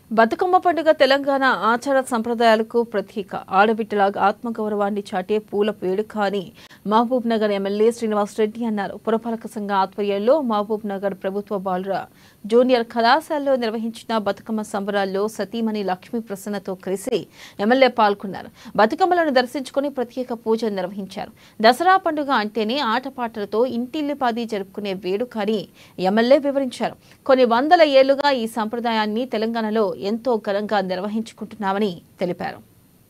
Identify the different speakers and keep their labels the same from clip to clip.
Speaker 1: బతుకమ్మ పండుగ తెలంగాణ ఆచార సంప్రదాయాలకు ప్రతీక ఆడబిడ్డల ఆత్మగౌరవాన్ని చాటే పూల వేడుక అని మహబూబ్ నగర్ ఎమ్మెల్యే శ్రీనివాస్ రెడ్డి అన్నారు పురపాలక సంఘ ఆధ్వర్యంలో మహబూబ్ నగర్ ప్రభుత్వ బాలుర జూనియర్ కళాశాలలో నిర్వహించిన బతుకమ్మ సంబరాల్లో సతీమణి లక్ష్మీ ప్రసన్నతో కలిసి ఎమ్మెల్యే పాల్గొన్నారు బతుకమ్మలను దర్శించుకుని ప్రత్యేక పూజలు నిర్వహించారు దసరా పండుగ అంటేనే ఆటపాటలతో ఇంటిల్లిపాది జరుపుకునే వేడుక అని ఎమ్మెల్యే వివరించారు కొన్ని వందల ఏళ్లుగా ఈ సంప్రదాయాన్ని తెలంగాణలో ఎంతో ఘనంగా నిర్వహించుకుంటున్నామని తెలిపారు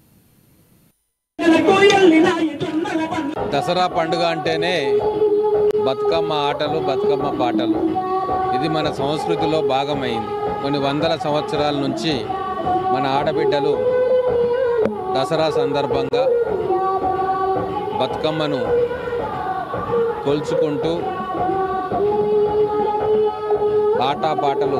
Speaker 2: దసరా పండుగ అంటేనే బతుకమ్మ ఆటలు బతుకమ్మ పాటలు ఇది మన సంస్కృతిలో భాగమైంది కొన్ని వందల సంవత్సరాల నుంచి మన ఆడబిడ్డలు దసరా సందర్భంగా బతుకమ్మను కొలుచుకుంటూ ఆటపాటలు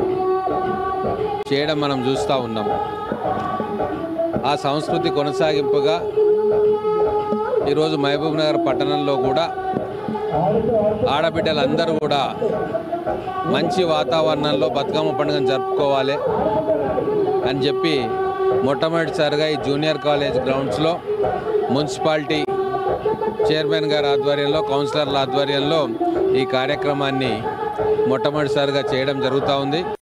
Speaker 2: చేయడం మనం చూస్తూ ఉన్నాం ఆ సంస్కృతి కొనసాగింపుగా ఈరోజు మహబూబ్ నగర్ పట్టణంలో కూడా ఆడబిడ్డలందరూ కూడా మంచి వాతావరణంలో బతుకమ్మ పండుగను జరుపుకోవాలి అని చెప్పి మొట్టమొదటిసారిగా ఈ జూనియర్ కాలేజ్ గ్రౌండ్స్లో మున్సిపాలిటీ చైర్మన్ గారి ఆధ్వర్యంలో కౌన్సిలర్ల ఆధ్వర్యంలో ఈ కార్యక్రమాన్ని మొట్టమొదటిసారిగా చేయడం జరుగుతూ ఉంది